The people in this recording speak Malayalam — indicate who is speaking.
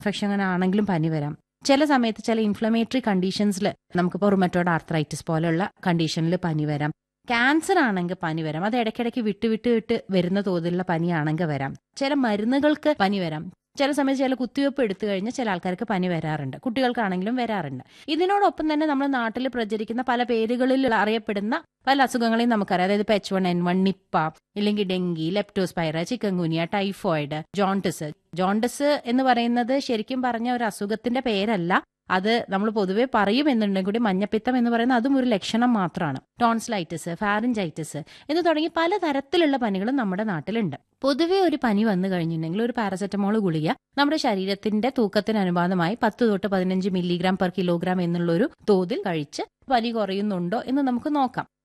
Speaker 1: ഇൻഫെക്ഷൻ അങ്ങനെ ആണെങ്കിലും പനി വരാം ചില സമയത്ത് ചില ഇൻഫ്ലമേറ്ററി കണ്ടീഷൻസിൽ നമുക്കിപ്പോൾ റുമറ്റോഡ് ആർത്രൈറ്റിസ് പോലെയുള്ള കണ്ടീഷനിൽ പനി വരാം ക്യാൻസർ ആണെങ്കിൽ പനി വരാം അത് ഇടയ്ക്കിടയ്ക്ക് വിട്ട് വിട്ട് വിട്ട് വരുന്ന തോതിലുള്ള പനിയാണെങ്കിൽ വരാം ചില മരുന്നുകൾക്ക് പനി വരാം ചില സമയത്ത് ചില കുത്തിവയ്പ്പ് എടുത്തു കഴിഞ്ഞാൽ ചില ആൾക്കാർക്ക് പനി വരാറുണ്ട് കുട്ടികൾക്കാണെങ്കിലും വരാറുണ്ട് ഇതിനോടൊപ്പം തന്നെ നമ്മുടെ നാട്ടിൽ പ്രചരിക്കുന്ന പല പേരുകളിൽ അറിയപ്പെടുന്ന പല അസുഖങ്ങളെയും നമുക്കറിയാം അതായത് ഇപ്പൊ H one N one Nipah ഇല്ലെങ്കിൽ dengue leptospira chikungunya typhoid jaundice jaundice എന്ന് പറയുന്നത് ശരിക്കും പറഞ്ഞ ഒരു അസുഖത്തിന്റെ പേരല്ല അത് നമ്മൾ പൊതുവെ പറയും എന്നുണ്ടെങ്കിൽ കൂടി മഞ്ഞപ്പിത്തം എന്ന് പറയുന്നത് അതും ഒരു ലക്ഷണം മാത്രമാണ് ടോൺസ്ലൈറ്റിസ് ഫാരഞ്ചൈറ്റിസ് എന്ന് തുടങ്ങി പലതരത്തിലുള്ള പനികളും നമ്മുടെ നാട്ടിലുണ്ട് പൊതുവെ ഒരു പനി വന്നു കഴിഞ്ഞിട്ടുണ്ടെങ്കിൽ ഒരു പാരസെറ്റമോൾ ഗുളിക നമ്മുടെ ശരീരത്തിന്റെ തൂക്കത്തിന് അനുപാതമായി പത്ത് തൊട്ട് പതിനഞ്ച് മില്ലിഗ്രാം പെർ കിലോഗ്രാം എന്നുള്ള ഒരു തോതിൽ കഴിച്ച് പനി കുറയുന്നുണ്ടോ എന്ന് നമുക്ക് നോക്കാം